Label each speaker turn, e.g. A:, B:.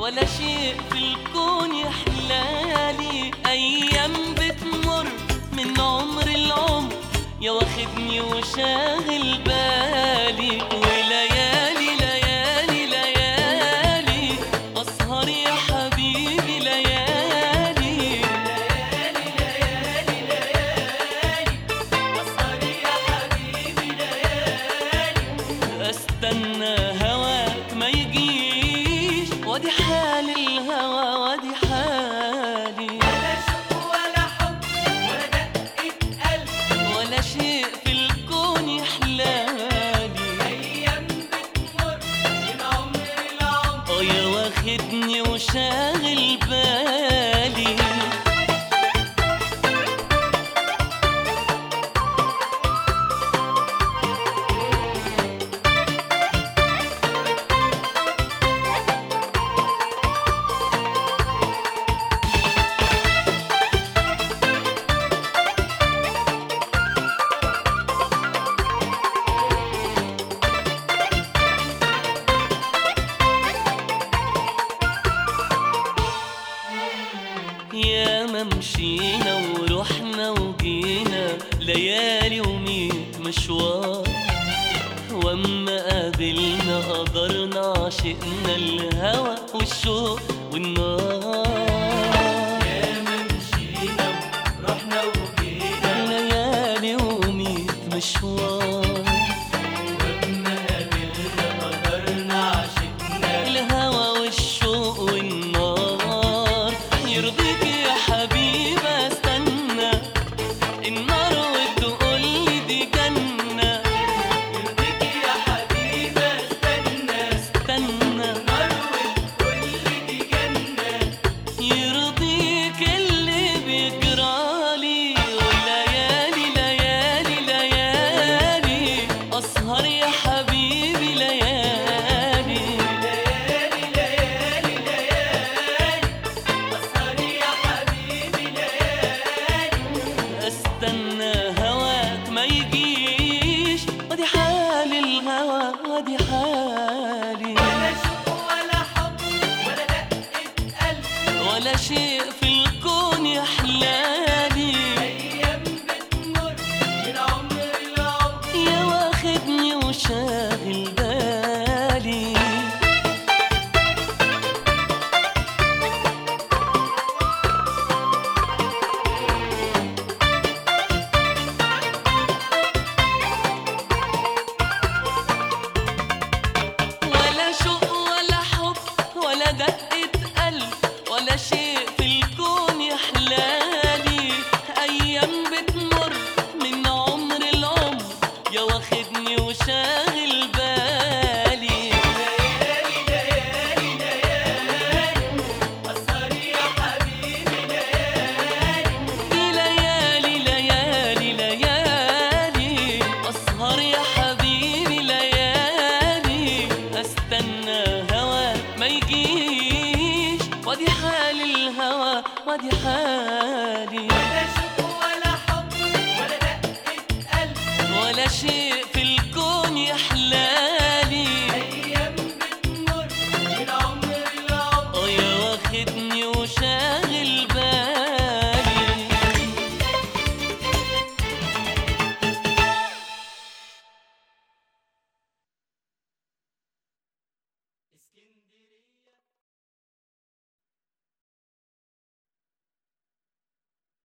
A: ولا شيء في الكون يحلالي أيام بتمر من عمر العمر يا واخدني وشاغل بالي وليالي ليالي ليالي أسهر يا حبيبي ليالي استنى هواك ما يجيش وادي حال الهوى وادي حالي
B: ولا شوق ولا حب ولا دقة قلب
A: ولا شيء في الكون يحلالي
B: أيام بتمر من عمر العمر
A: اه يا واخدني وشاغل بالي يا ما مشينا ورحنا وجينا ليالي وميت مشوار واما قابلنا قدرنا عشقنا الهوى والشوق والنار
B: ياما مشينا ورحنا وجينا
A: ليالي وميت مشوار
B: وأما قابلنا قدرنا عشقنا
A: الهوى والشوق والنار يرضيك يا حبيبي استنى النار وتقول لي دي جنة
B: يرضيك يا حبيبي استنى
A: استنى
B: نار والكل دي جنة
A: يرضيك اللي بيجرالي وليالي ليالي ليالي أسهر يا حبيبي ليالي
B: ليالي ليالي ليالي أسهر يا حبيبي ليالي
A: استنى هواك ما يجيش ودي حال الهوى ودي حالي
B: ولا شوق ولا حب ولا دقة قلب
A: ولا شيء في الكون يحلالي
B: أيام بتمر من عمر العمر
A: يا واخدني وشاغل بالي ولا شوق ولا حب ولا دقة قلب ولا شيء في الكون يحلالي أيام بتمر من عمر العمر يا واخدني وشاغل بالي
B: ليالي ليالي ليالي أسهر يا حبيبي ليالي
A: دي ليالي ليالي ليالي أسهر يا حبيبي ليالي أستنى هواك ما يجيش وادي حال الهوى وادي حالي
B: ولا شوق ولا حب ولا دقة قلب
A: ولا شيء في الكون يحلى